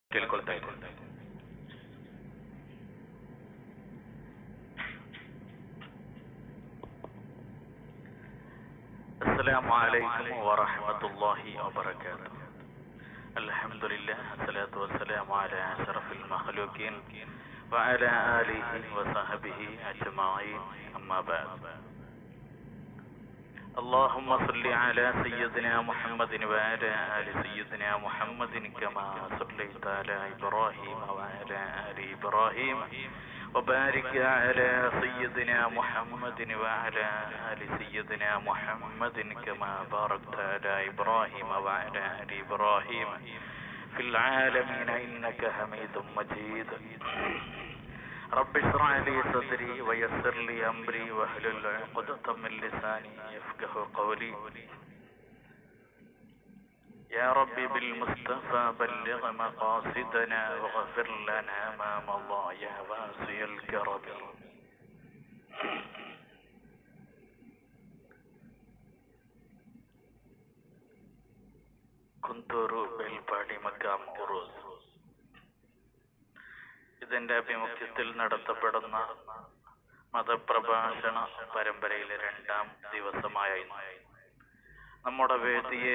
ಕೇಳ್ಕೊಳ್ತಾ ಇದ್ದೀನಿ السلام عليكم ورحمة الله وبركاته الحمد لله الصلاة والسلام على أشرف المخلوقين وعلى آله وصحبه أجمعين أما بعد اللهم صل على سيدنا محمد وعلى آل سيدنا محمد كما صليت على إبراهيم وعلى آل إبراهيم وبارك على سيدنا محمد وعلى آل سيدنا محمد كما باركت على إبراهيم وعلى آل إبراهيم في العالمين إنك حميد مجيد رب اشرح لي صدري ويسر لي أمري واحلل عقدة من لساني يفقه قولي يا ربي بالمصطفى بلغ مقاصدنا واغفر لنا ما مضى يا واسع الكرم കുന്തൂറു ബേൽപ്പാടി മക്കാം ഉറൂസ് ഇതിന്റെ ആഭിമുഖ്യത്തിൽ നടത്തപ്പെടുന്ന മതപ്രഭാഷണ പരമ്പരയിലെ രണ്ടാം ദിവസമായ ഇന്ന് നമ്മുടെ വേദിയെ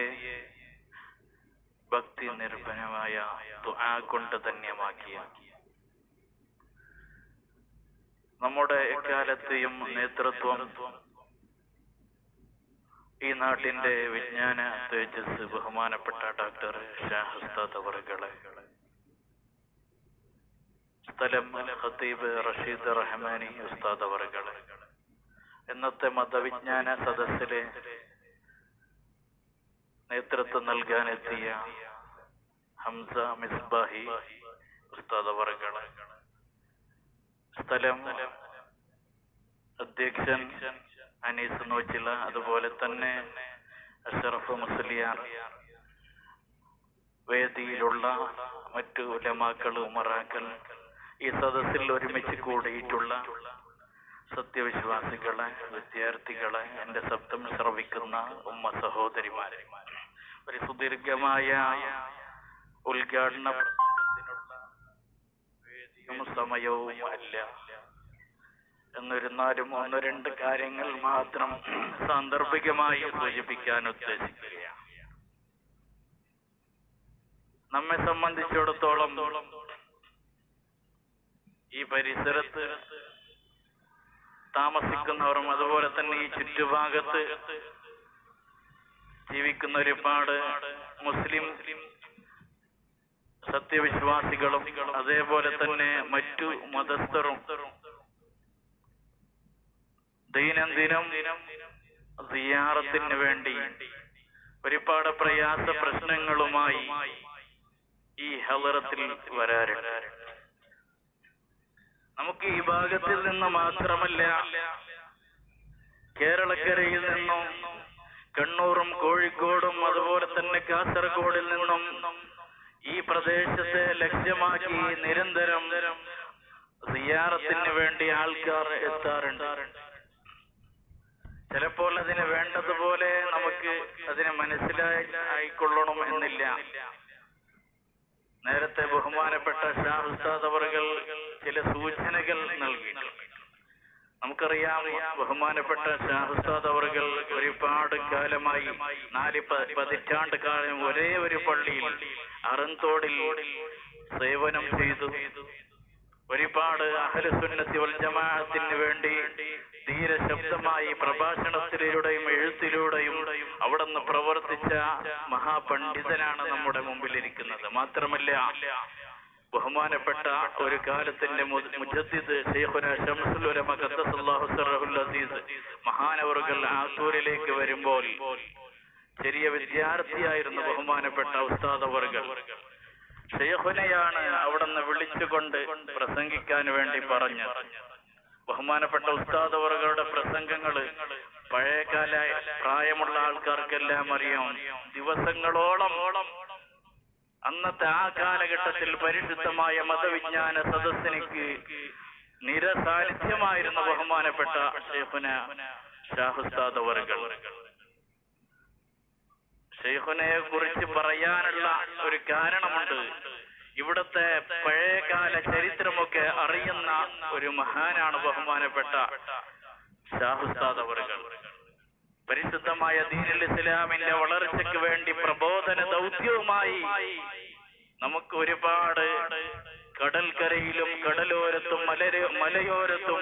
ഭക്തി നിർഭരമായ ദുആ കൊണ്ട് ധന്യമാക്കിയ നമ്മുടെ എക്കാലത്തെയും നേതൃത്വം ഈ നാട്ടിന്റെ വിജ്ഞാന തേജസ് ബഹുമാനപ്പെട്ട ഡോക്ടർ ഷാഹുസ്താദ് അവറുകളെ സ്ഥലം ഖത്തീബ് റഷീദ് റഹ്മാനി ഉസ്താദ് അവറുകളെ ഇന്നത്തെ മതവിജ്ഞാന സദസ്സിലെ നേതൃത്വം നൽകാനെത്തിയ ഹംസ മിസ്ബാഹി ഉസ്താദ് അവറുകളെ സ്ഥലം അധ്യക്ഷൻ അനീസ് നോച്ചില അതുപോലെ തന്നെ അഷറഫ് മുസ്ലിയാർ വേദിയിലുള്ള മറ്റു ഉലമാക്കൾ ഉമറാക്കൾ ഈ സദസ്സിൽ ഒരുമിച്ച് കൂടിയിട്ടുള്ള സത്യവിശ്വാസികളെ വിദ്യാർത്ഥികളെ എന്റെ ശബ്ദം ശ്രവിക്കുന്ന ഉമ്മ സഹോദരിമാരെ ഒരു സുദീർഘമായ ഉദ്ഘാടന പ്രസംഗത്തിനുള്ള വേദിയും സമയവും അല്ല എന്നിരുന്നാലും ഒന്ന് രണ്ട് കാര്യങ്ങൾ മാത്രം സാന്ദർഭികമായി സൂചിപ്പിക്കാൻ ഉദ്ദേശിക്കുകയാണ് നമ്മെ സംബന്ധിച്ചിടത്തോളം ഈ പരിസരത്ത് താമസിക്കുന്നവരും അതുപോലെ തന്നെ ഈ ചുറ്റുഭാഗത്ത് ജീവിക്കുന്ന ഒരുപാട് മുസ്ലിം സത്യവിശ്വാസികളും അതേപോലെ തന്നെ മറ്റു മതസ്ഥരും ദൈനംദിനം സിയാറത്തിന് വേണ്ടി ഒരുപാട് പ്രയാസ പ്രശ്നങ്ങളുമായി ഈ ഹലറത്തിൽ വരാറുണ്ട് നമുക്ക് ഈ ഭാഗത്തിൽ നിന്ന് മാത്രമല്ല കേരളക്കരയിൽ നിന്നും കണ്ണൂറും കോഴിക്കോടും അതുപോലെ തന്നെ കാസർഗോഡിൽ നിന്നും ഈ പ്രദേശത്തെ ലക്ഷ്യമാക്കി നിരന്തരം സിയാറത്തിന് വേണ്ടി ആൾക്കാർ എത്താറുണ്ട് ചിലപ്പോൾ അതിന് വേണ്ടതുപോലെ നമുക്ക് അതിനെ മനസ്സിലായി ആയിക്കൊള്ളണം എന്നില്ല നേരത്തെ ബഹുമാനപ്പെട്ട ഷാ ഉസ്താദ് അവറുകൾ ചില സൂചനകൾ നൽകിയിട്ടുണ്ട് നമുക്കറിയാം ബഹുമാനപ്പെട്ട ഷാ ഉസ്താദ് അവറുകൾ ഒരുപാട് കാലമായി നാല് പ- പതിറ്റാണ്ട് കാലം ഒരേ ഒരു പള്ളിയിൽ അറന്തോടിൽ സേവനം ചെയ്തു ഒരുപാട് അഹലസുന്നത്തി വൽ ജമാഅത്തിന് വേണ്ടി ധീരെ ശബ്ദമായി പ്രഭാഷണത്തിലൂടെയും എഴുത്തിലൂടെയും അവിടുന്ന് പ്രവർത്തിച്ച മഹാപണ്ഡിതനാണ് നമ്മുടെ മുമ്പിലിരിക്കുന്നത് മാത്രമല്ല ബഹുമാനപ്പെട്ട ഒരു കാലത്തിന്റെ മു- മുജദ്ദിദ് ശൈഖുന ശംസുൽ ഉലമ ഖദ്ദസല്ലാഹു സിർറഹുൽ അസീസ് മഹാനവറുകൾ ആസൂരിലേക്ക് വരുമ്പോൾ ചെറിയ വിദ്യാർത്ഥിയായിരുന്നു ബഹുമാനപ്പെട്ട ഉസ്താദ് അവറുകൾ ഷെയ്ഖുനെയാണ് അവിടുന്ന് വിളിച്ചുകൊണ്ട് പ്രസംഗിക്കാൻ വേണ്ടി പറഞ്ഞത് ബഹുമാനപ്പെട്ട ഉസ്താദ് അവറുകളുടെ പ്രസംഗങ്ങള് പഴയകാല പ്രായമുള്ള ആൾക്കാർക്കെല്ലാം അറിയാം ദിവസങ്ങളോളം അന്നത്തെ ആ കാലഘട്ടത്തിൽ പരിശുദ്ധമായ മതവിജ്ഞാന സദസ്സിനിക്ക് നിരസാന്നിധ്യമായിരുന്ന ബഹുമാനപ്പെട്ട ഷെയ്ഖുന ഷാഹുസ്താദ് അവറുകൾ ഷെയ്ഖുനെ കുറിച്ച് പറയാനുള്ള ഒരു കാരണമുണ്ട് ഇവിടുത്തെ പഴയകാല ചരിത്രമൊക്കെ അറിയുന്ന ഒരു മഹാനാണ് ബഹുമാനപ്പെട്ട ഷാഹുസ്താദ് അവറുകൾ പരിശുദ്ധമായ ദീനുൽ ഇസ്ലാമിന്റെ വളർച്ചയ്ക്ക് വേണ്ടി പ്രബോധന ദൗത്യവുമായി നമുക്ക് ഒരുപാട് കടൽക്കരയിലും കടലോരത്തും മലര മലയോരത്തും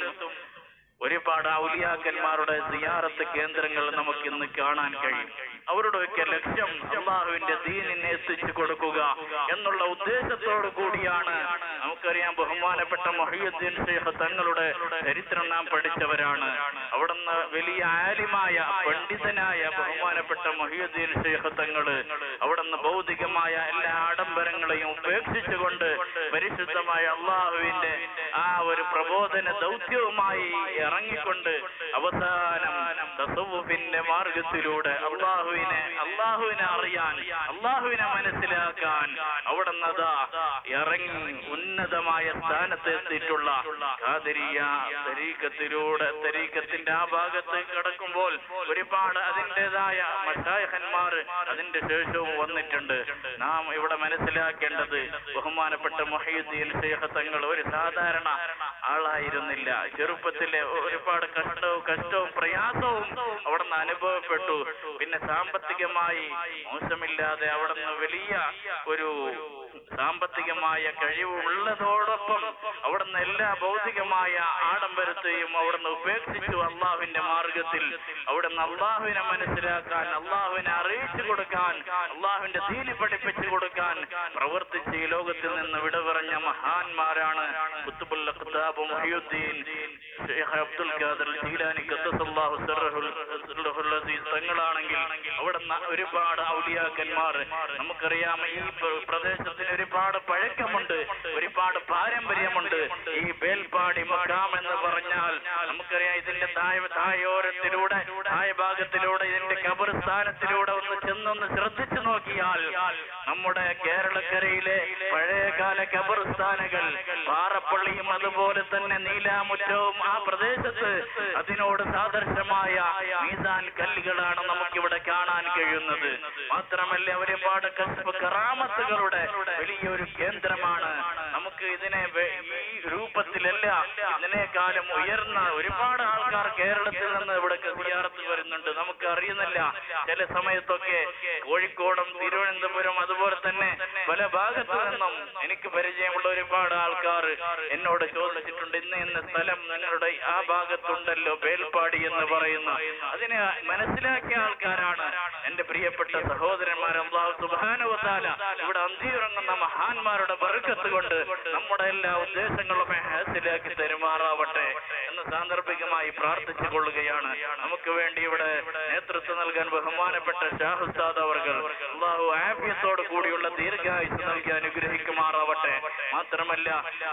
ഒരുപാട് ഔലിയാക്കന്മാരുടെ സിയാറത്ത് കേന്ദ്രങ്ങൾ നമുക്ക് ഇന്ന് കാണാൻ കഴിയും അവരുടെയൊക്കെ ലക്ഷ്യം അള്ളാഹുവിന്റെ ദീനിനെ എത്തിച്ചു കൊടുക്കുക എന്നുള്ള ഉദ്ദേശത്തോടു കൂടിയാണ് നമുക്കറിയാം ബഹുമാനപ്പെട്ട മൊഹിയുദ്ദീൻ ഷേഖ് തങ്ങളുടെ ചരിത്രം നാം പഠിച്ചവരാണ് അവിടുന്ന് വലിയ ആലിമായ പണ്ഡിതനായ ബഹുമാനപ്പെട്ട മൊഹിയുദ്ദീൻ ഷേഖ് തങ്ങള് അവിടുന്ന് ഭൗതികമായ എല്ലാ ആഡംബരങ്ങളെയും ഉപേക്ഷിച്ചുകൊണ്ട് പരിശുദ്ധമായ അള്ളാഹുവിന്റെ ആ ഒരു പ്രബോധന ദൗത്യവുമായി ഇറങ്ങിക്കൊണ്ട് അവസാനം തസവുഫിന്റെ മാർഗത്തിലൂടെ അള്ളാഹുവിനെ അള്ളാഹുവിനെ അറിയാൻ അള്ളാഹുവിനെ മനസ്സിലാക്കാൻ അവിടെ നദാ ഇറങ്ങി ഉന്നതമായ സ്ഥാനത്ത് എത്തിയിട്ടുള്ള ഖാദിരിയ തരീക്കത്തിലൂടെ തരീക്കത്തിന്റെ ആ ഭാഗത്ത് കിടക്കുമ്പോൾ ഒരുപാട് അതിൻ്റെതായ മഷായഹന്മാർ അതിന്റെ ശേഷവും വന്നിട്ടുണ്ട് നാം ഇവിടെ മനസ്സിലാക്കേണ്ടത് ബഹുമാനപ്പെട്ട മൊഹീദ്ദീൻ ശേഖ തങ്ങൾ ഒരു സാധാരണ ആളായിരുന്നില്ല ചെറുപ്പത്തിലെ ഒരുപാട് കഷ്ടവും കഷ്ടവും പ്രയാസവും അവിടെ നിന്ന് അനുഭവപ്പെട്ടു പിന്നെ സാമ്പത്തികമായി മോശമില്ലാതെ അവിടെ നിന്ന് വലിയ ഒരു സാമ്പത്തികമായ കഴിവ് ഉള്ളതോടൊപ്പം അവിടുന്ന് എല്ലാ ഭൗതികമായ ആഡംബരത്തെയും അവിടുന്ന് ഉപേക്ഷിച്ചു അള്ളാഹുവിന്റെ മാർഗത്തിൽ അവിടുന്ന് അള്ളാഹുവിനെ മനസ്സിലാക്കാൻ അള്ളാഹുവിനെ അറിയിച്ചു കൊടുക്കാൻ അള്ളാഹുവിന്റെ ദീനി പഠിപ്പിച്ചു കൊടുക്കാൻ പ്രവർത്തിച്ച് ഈ ലോകത്തിൽ നിന്ന് വിട പറഞ്ഞ മഹാന്മാരാണ് കുത്തുബുൽ അഖ്താബ് മുഹിയുദ്ദീൻ ഷെയ്ഖ് അബ്ദുൽ ഖാദർ ജീലാനി ഖദ്ദസല്ലാഹു സിർറഹുൽ സിർറഹുൽ അസീസ് തങ്ങളാണെങ്കിൽ അവിടുന്ന് ഒരുപാട് ഔലിയാക്കന്മാർ നമുക്കറിയാം ഈ പ്ര- പ്രദേശത്തിന് ഒരുപാട് പഴക്കമുണ്ട് ഒരുപാട് പാരമ്പര്യമുണ്ട് ഈ ബേൽപ്പാടി മക്കാം എന്ന് പറഞ്ഞാൽ നമുക്കറിയാം ഇതിന്റെ താഴെ തായോരത്തിലൂടെ താഴെ ഭാഗത്തിലൂടെ ഇതിന്റെ കബർസ്ഥാനത്തിലൂടെ ഒന്ന് ചെന്നൊന്ന് ശ്രദ്ധിച്ചു നോക്കിയാൽ നമ്മുടെ കേരളക്കരയിലെ പഴയകാല കബർസ്ഥാനങ്ങൾ പാറപ്പള്ളിയും അതുപോലെ തന്നെ നീലാമുറ്റവും ആ പ്രദേശത്ത് അതിനോട് സാദൃശ്യമായ മീസാൻ കല്ലുകളാണ് നമുക്കിവിടെ കാണാൻ കഴിയുന്നത് മാത്രമല്ല ഒരുപാട് കശ്ഫ് കറാമത്തുകളുടെ വലിയൊരു കേന്ദ്രമാണ് നമുക്ക് ഇതിനെ വെ- ഈ രൂപത്തിലല്ല ഇതിനേക്കാളും ഉയർന്ന ഒരുപാട് ആൾക്കാർ കേരളത്തിൽ നിന്ന് ഇവിടെ സിയാറത്ത് വരുന്നുണ്ട് നമുക്ക് അറിയുന്നില്ല ചില സമയത്തൊക്കെ കോഴിക്കോടും തിരുവനന്തപുരം അതുപോലെ തന്നെ പല ഭാഗത്തു നിന്നും എനിക്ക് പരിചയമുള്ള ഒരുപാട് ആൾക്കാർ എന്നോട് ചോദിച്ചിട്ടുണ്ട് ഇന്ന് ഇന്ന സ്ഥലം നിങ്ങളുടെ ആ ഭാഗത്തുണ്ടല്ലോ ബേൽപ്പാടി എന്ന് പറയുന്ന അതിനെ മനസ്സിലാക്കിയ ആൾക്കാരാണ് എന്റെ പ്രിയപ്പെട്ട സഹോദരന്മാർ അള്ളാഹു സുബാനുവത്താല ഇവിടെ അന്തിയിറങ്ങുന്ന മഹാന്മാരുടെ ബർക്കത്ത് കൊണ്ട് നമ്മുടെ എല്ലാ ഉദ്ദേശങ്ങളും ഹാസിലാക്കി തെരുമാറാവട്ടെ എന്ന് സാന്ദർഭികമായി പ്രാർത്ഥിച്ചു കൊള്ളുകയാണ് നമുക്ക് വേണ്ടി ഇവിടെ നേതൃത്വം നൽകാൻ ബഹുമാനപ്പെട്ട ഷാഹുസാദ് അവർകൾ അള്ളാഹു ആഫിയത്തോട് കൂടിയുള്ള ദീർഘായുസ് നൽകി അനുഗ്രഹിക്കുമാറാവട്ടെ മാത്രമല്ല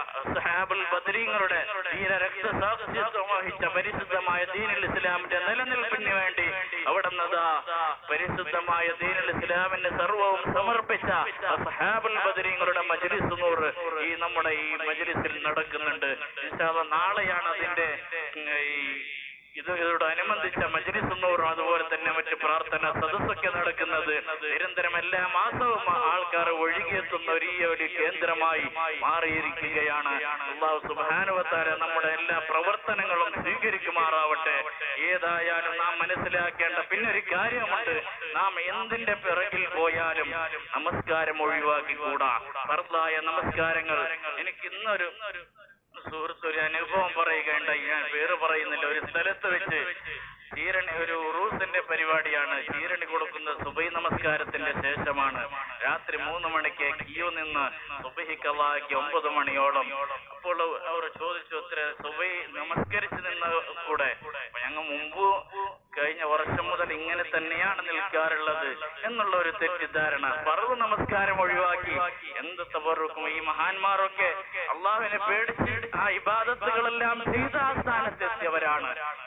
സഹാബുൽ ബദരീങ്ങളുടെ ധീര രക്തസാക്ഷിത്വം വഹിച്ച പരിശുദ്ധമായ ദീനുൽ ഇസ്ലാമിന്റെ നിലനിൽപ്പിന് വേണ്ടി അവിടെ നദാ പരിശുദ്ധമായ ദീനുൽ ഇസ്ലാമിന്റെ സർവവും സമർപ്പിച്ച സഹാബുൽ ബദരീങ്ങളുടെ മജ്ലിസ് നൂറ് ഈ നമ്മുടെ ഈ മജ്ലിസിൽ നടക്കുന്നുണ്ട് ഇൻഷാ അല്ലാ നാളെയാണ് അതിന്റെ ഉം, ഈ ഇത് ഇതോടനുബന്ധിച്ച മജ്ലിസ് നൂറും അതുപോലെ തന്നെ മറ്റ് പ്രാർത്ഥന സദസ്സൊക്കെ നടക്കുന്നത് നിരന്തരം എല്ലാ മാസവും ആൾക്കാർ ഒഴുകിയെത്തുന്ന ഒരു ഈ ഒരു കേന്ദ്രമായി മാറിയിരിക്കുകയാണ് അള്ളാഹു സുബാനുവത്താര നമ്മുടെ എല്ലാ പ്രവർത്തനങ്ങളും സ്വീകരിക്കുമാറാവട്ടെ ഏതായാലും നാം മനസ്സിലാക്കേണ്ട പിന്നൊരു കാര്യമുണ്ട് നാം എന്തിന്റെ പിറകിൽ പോയാലും നമസ്കാരം ഒഴിവാക്കിക്കൂടാ ഫർദായ നമസ്കാരങ്ങൾ എനിക്ക് ഇന്നൊരു സുഹൃത്ത് ഒരു അനുഭവം പറയുകയുണ്ടായി ഞാൻ പേര് പറയുന്നില്ല ഒരു സ്ഥലത്ത് വെച്ച് ചീരണി ഒരു ഉറൂസിന്റെ പരിപാടിയാണ് ചീരണി കൊടുക്കുന്നത് സുബൈ നമസ്കാരത്തിന്റെ ശേഷമാണ് രാത്രി മൂന്ന് മണിക്ക് ക്യൂ നിന്ന് സുബഹിക്കലാക്കി ഒമ്പത് മണിയോളം അപ്പോൾ അവർ ചോദിച്ചു അത്ര സുബൈ നമസ്കരിച്ച് നിന്ന് കൂടെ അപ്പൊ ഞങ്ങൾ മുമ്പ് കഴിഞ്ഞ വർഷം മുതൽ ഇങ്ങനെ തന്നെയാണ് നിൽക്കാറുള്ളത് എന്നുള്ള ഒരു തെറ്റിദ്ധാരണ പറവ് നമസ്കാരം ഒഴിവാക്കി എന്ത് തബറുക്കും ഈ മഹാന്മാരൊക്കെ അള്ളാഹുവിനെ പേടിച്ച് ആ ഇബാദത്തുകളെല്ലാം ചെയ്ത ആ സ്ഥാനത്തെത്തിയവരാണ് എന്നിട്ട്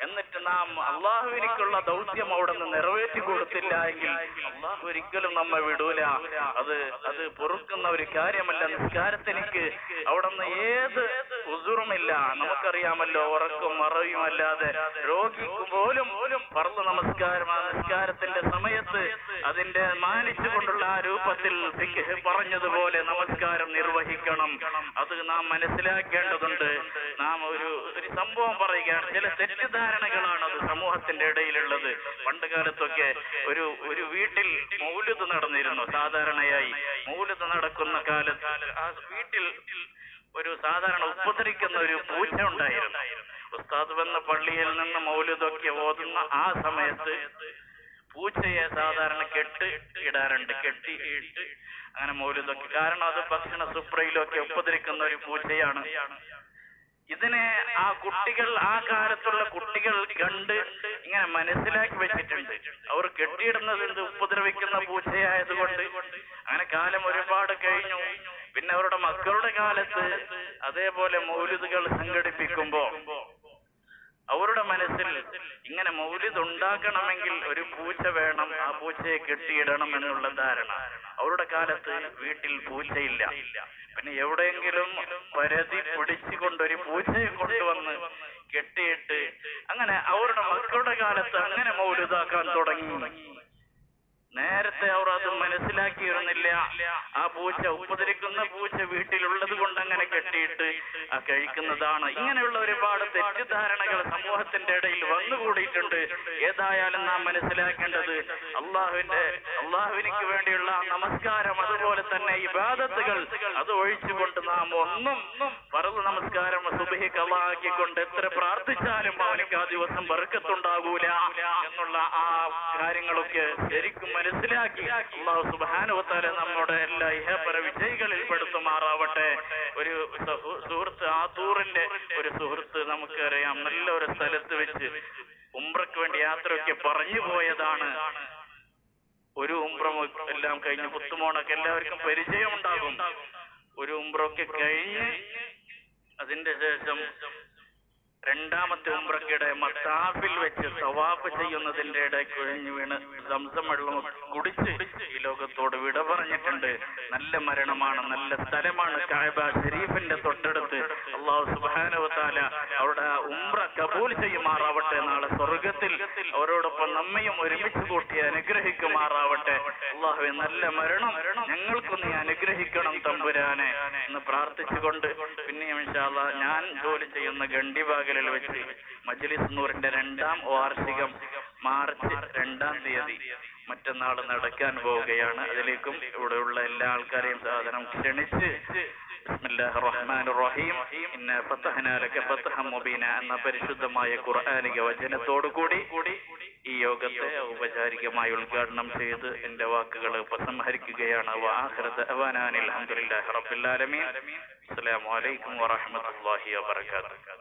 നാം അള്ളാഹുവിനിക്കുള്ള ദൗത്യം അവിടെ നിന്ന് നിറവേറ്റി കൊടുത്തില്ല എങ്കിൽ അള്ളാഹു ഒരിക്കലും നമ്മെ വിടൂല അത് അത് പൊറുക്കുന്ന ഒരു കാര്യമല്ല നിസ്കാരത്തിനിക്ക് അവിടെ നിന്ന് ഏത് ഉസുറുമില്ല നമുക്കറിയാമല്ലോ ഉറക്കും മറവിയും അല്ലാതെ രോഗിക്ക് പോലും പറന്ന് നമസ്കാരം ആ നിസ്കാരത്തിന്റെ സമയത്ത് അതിന്റെ മാനിച്ചുകൊണ്ടുള്ള ആ രൂപത്തിൽ ഫിഖ് പറഞ്ഞതുപോലെ നമസ്കാരം നിർവഹിക്കണം അത് നാം മനസ്സിലാക്കേണ്ടതുണ്ട് നാം ഒരു ഒരു സംഭവം പറയുകയാണ് ചില തെറ്റിദ്ധാരണകളാണ് അത് സമൂഹത്തിന്റെ ഇടയിലുള്ളത് പണ്ട് കാലത്തൊക്കെ ഒരു ഒരു വീട്ടിൽ മൗലുത് നടന്നിരുന്നു സാധാരണയായി മൗലുത് നടക്കുന്ന കാലത്ത് ആ വീട്ടിൽ ഒരു സാധാരണ ഉപദ്രവിക്കുന്ന ഒരു പൂച്ച ഉണ്ടായിരുന്നു ഉസ്താദ് വന്ന പള്ളിയിൽ നിന്ന് മൗലുതൊക്കെ ഓതുന്ന ആ സമയത്ത് പൂച്ചയെ സാധാരണ കെട്ട് ഇടാറുണ്ട് കെട്ടി ഇട്ട് അങ്ങനെ മൗലുതൊക്കെ കാരണം അത് ഭക്ഷണ സുപ്രയിലൊക്കെ ഉപദ്രവിക്കുന്ന ഒരു പൂച്ചയാണ് ഇതിനെ ആ കുട്ടികൾ ആ കാലത്തുള്ള കുട്ടികൾ കണ്ട് ഇങ്ങനെ മനസ്സിലാക്കി വെച്ചിട്ടുണ്ട് അവർ കെട്ടിയിടുന്നത് എന്ത് ഉപദ്രവിക്കുന്ന പൂച്ചയായതുകൊണ്ട് അങ്ങനെ കാലം ഒരുപാട് കഴിഞ്ഞു പിന്നെ അവരുടെ മക്കളുടെ കാലത്ത് അതേപോലെ മൗലിദുകൾ സംഘടിപ്പിക്കുമ്പോ അവരുടെ മനസ്സിൽ ഇങ്ങനെ മൗലിദ് ഉണ്ടാക്കണമെങ്കിൽ ഒരു പൂച്ച വേണം ആ പൂച്ചയെ കെട്ടിയിടണം എന്നുള്ള ധാരണ അവരുടെ കാലത്ത് വീട്ടിൽ പൂച്ചയില്ല പിന്നെ എവിടെയെങ്കിലും പരതി പിടിച്ചുകൊണ്ട് ഒരു പൂച്ചയെ കൊണ്ടുവന്ന് കെട്ടിയിട്ട് അങ്ങനെ അവരുടെ മക്കളുടെ കാലത്ത് അങ്ങനെ മൗലിതാക്കാൻ തുടങ്ങി നേരത്തെ അവർ അത് മനസ്സിലാക്കിയിരുന്നില്ല ആ പൂച്ച ഉപദ്രവിക്കുന്ന പൂച്ച വീട്ടിലുള്ളത് കൊണ്ട് അങ്ങനെ കെട്ടിയിട്ട് ആ കഴിക്കുന്നതാണ് ഇങ്ങനെയുള്ള ഒരുപാട് തെറ്റിദ്ധാരണകൾ സമൂഹത്തിന്റെ ഇടയിൽ വന്നുകൂടിയിട്ടുണ്ട് ഏതായാലും നാം മനസ്സിലാക്കേണ്ടത് അള്ളാഹുവിന്റെ അള്ളാഹുവിനിക്ക് വേണ്ടിയുള്ള നമസ്കാരം അതുപോലെ തന്നെ ഇബാദത്തുകൾ അത് ഒഴിച്ചുകൊണ്ട് നാം ഒന്നും പറവ് നമസ്കാരം സുബഹി കളാക്കിക്കൊണ്ട് എത്ര പ്രാർത്ഥിച്ചാലും അവനിക്ക് ആ ദിവസം ബർക്കത്തുണ്ടാകൂല എന്നുള്ള ആ കാര്യങ്ങളൊക്കെ ശരിക്കും മനസ്സിലാക്കി അള്ളാഹു സുബാനുവത്താലെ നമ്മുടെ എല്ലാ ഇഹപര വിജയികളിൽ പെടുത്തുമാറാവട്ടെ ഒരു സഹു- സുഹൃത്ത് ആത്തൂറിന്റെ ഒരു സുഹൃത്ത് നമുക്കറിയാം നല്ല ഒരു സ്ഥലത്ത് വെച്ച് ഉംറയ്ക്ക് വേണ്ടി യാത്രയൊക്കെ പറഞ്ഞു പോയതാണ് ഒരു ഉംറം എല്ലാം കഴിഞ്ഞ് പുത്തുമോണൊക്കെ എല്ലാവർക്കും പരിചയമുണ്ടാകും ഒരു ഉംറൊക്കെ കഴിഞ്ഞ് അതിന്റെ ശേഷം രണ്ടാമത്തെ ഉംറക്കിടെ മത്താഫിൽ വെച്ച് തവാഫ് ചെയ്യുന്നതിന്റെ ഇടയിൽ കുഴഞ്ഞു വീണ് സംസം വെള്ളം കുടിച്ച് ഈ ലോകത്തോട് വിട പറഞ്ഞിട്ടുണ്ട് നല്ല മരണമാണ് നല്ല സ്ഥലമാണ് കായബ ഷെരീഫിന്റെ തൊട്ടടുത്ത് അള്ളാഹു സുബാനുവത്താല അവരുടെ ആ ഉംറ കബൂൽ ചെയ്യുമാറാവട്ടെ നാളെ സ്വർഗത്തിൽ അവരോടൊപ്പം നമ്മയും ഒരുമിച്ച് കൂട്ടി അനുഗ്രഹിക്കുമാറാവട്ടെ അള്ളാഹുവെ നല്ല മരണം ഞങ്ങൾക്കും നീ അനുഗ്രഹിക്കണം തമ്പുരാനെ എന്ന് പ്രാർത്ഥിച്ചുകൊണ്ട് പിന്നെയും ഇൻഷാല്ലാ ഞാൻ ജോലി ചെയ്യുന്ന ഗണ്ടിബാഗലിൽ വെച്ച് മജ്ലിസ് നൂറിന്റെ രണ്ടാം വാർഷികം മാർച്ച് രണ്ടാം തീയതി മറ്റന്നാൾ നടക്കാൻ പോവുകയാണ് അതിലേക്കും ഇവിടെയുള്ള എല്ലാ ആൾക്കാരെയും സാധനം ക്ഷണിച്ച് ബിസ്മില്ലാഹിർ റഹ്മാനിർ റഹീം ഇന്ന ഫതഹ്നാ ലക ഫതഹം മുബീന എന്ന പരിശുദ്ധമായ ഖുർആനിക വചനത്തോടു കൂടി ഈ യോഗത്തെ ഔപചാരികമായി ഉദ്ഘാടനം ചെയ്ത് എന്റെ വാക്കുകൾ ഉപസംഹരിക്കുകയാണ് വാഹിറത്ത് അവാനാനിൽ അൽഹംദുലില്ലാഹി റബ്ബിൽ ആലമീൻ അസ്സലാമു അലൈക്കും വറഹ്മത്തുള്ളാഹി വബറകാതുഹു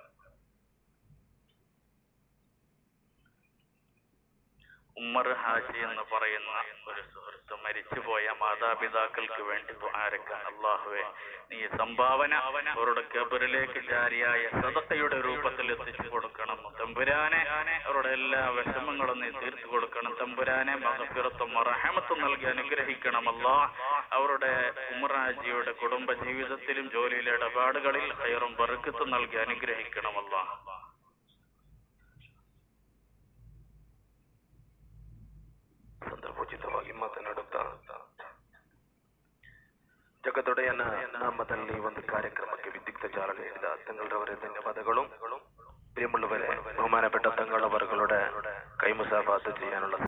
ഉമ്മർ ഹാജി എന്ന് പറയുന്ന ഒരു സുഹൃത്ത് മരിച്ചുപോയ മാതാപിതാക്കൾക്ക് വേണ്ടി ആരക്കാൻ അള്ളാഹുവെ നീ സംഭാവന അവരുടെ കബറിലേക്ക് ജാരിയായ സദക്കയുടെ രൂപത്തിൽ എത്തിച്ചു കൊടുക്കണം തമ്പുരാനെ അവരുടെ എല്ലാ വിഷമങ്ങളും നീ തീർത്തു കൊടുക്കണം തമ്പുരാനെ മകഫിറത്തും റഹമത്തും നൽകി അനുഗ്രഹിക്കണം അല്ലാ അവരുടെ ഉമ്മർ ഹാജിയുടെ കുടുംബ ജീവിതത്തിലും ജോലിയിലെ ഇടപാടുകളിൽ ഹൈറും ബർക്കത്തും നൽകി അനുഗ്രഹിക്കണം അല്ലാ ಸಂದರ್ಭೋಚಿತವಾಗಿ ಮಾತನಾಡುತ್ತಾ ಜಗದೊಡೆಯನ ನಾಮದಲ್ಲಿ ಒಂದು ಕಾರ್ಯಕ್ರಮಕ್ಕೆ ವಿದ್ಯುಕ್ತ ಚಾಲನೆ ನೀಡಿದ ತಂಗಳರವರೇ ಧನ್ಯವಾದಗಳು പ്രിയമുള്ളവരെ ബഹുമാനപ്പെട്ട തങ്ങളവറുകളുടെ കൈമുസാഫാത്ത് ചെയ്യാനുള്ള